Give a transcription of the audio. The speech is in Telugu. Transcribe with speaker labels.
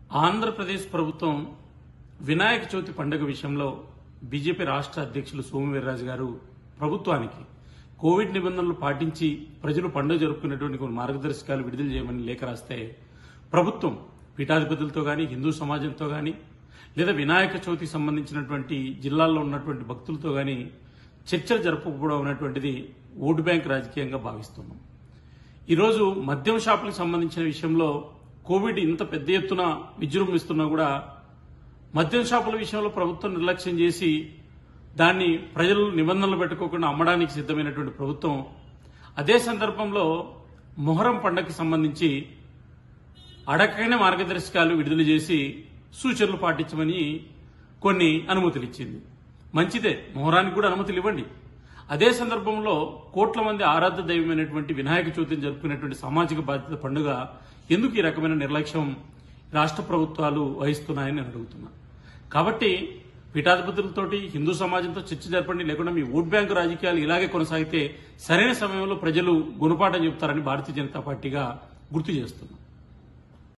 Speaker 1: ఆంధ్రప్రదేశ్ ప్రభుత్వం వినాయక చవితి పండుగ విషయంలో బీజేపీ రాష్ట్ర అధ్యక్షులు సోమవీర్రాజు గారు ప్రభుత్వానికి కోవిడ్ నిబంధనలు పాటించి ప్రజలు పండుగ జరుపుకునేటువంటి కొన్ని మార్గదర్శకాలు విడుదల చేయమని లేఖ రాస్తే ప్రభుత్వం పీఠాధిపతులతో గాని హిందూ సమాజంతో గాని లేదా వినాయక చవితికి సంబంధించినటువంటి జిల్లాల్లో ఉన్నటువంటి భక్తులతో గాని చర్చలు జరపకపోవడం అనేటువంటిది ఓటు బ్యాంక్ రాజకీయంగా భావిస్తున్నాం ఈరోజు మద్యం షాపులకు సంబంధించిన విషయంలో కోవిడ్ ఇంత పెద్ద ఎత్తున విజృంభిస్తున్నా కూడా మద్యం షాపుల విషయంలో ప్రభుత్వం నిర్లక్ష్యం చేసి దాన్ని ప్రజలు నిబంధనలు పెట్టుకోకుండా అమ్మడానికి సిద్ధమైనటువంటి ప్రభుత్వం అదే సందర్భంలో మొహరం పండగకి సంబంధించి అడగైన మార్గదర్శకాలు విడుదల చేసి సూచనలు పాటించమని కొన్ని అనుమతులు ఇచ్చింది మంచిదే మొహరానికి కూడా అనుమతులు ఇవ్వండి అదే సందర్భంలో కోట్ల మంది ఆరాధ్య దైవమైనటువంటి వినాయక చవితిని జరుపుకునేటువంటి సామాజిక బాధ్యత పండుగ ఎందుకు ఈ రకమైన నిర్లక్ష్యం రాష్ట్ర ప్రభుత్వాలు వహిస్తున్నాయని నేను అడుగుతున్నా కాబట్టి పీఠాధిపతులతోటి హిందూ సమాజంతో చర్చ జరపండి లేకుండా మీ ఓట్ బ్యాంకు రాజకీయాలు ఇలాగే కొనసాగితే సరైన సమయంలో ప్రజలు గుణపాఠం చెబుతారని భారతీయ జనతా పార్టీగా గుర్తు చేస్తున్నా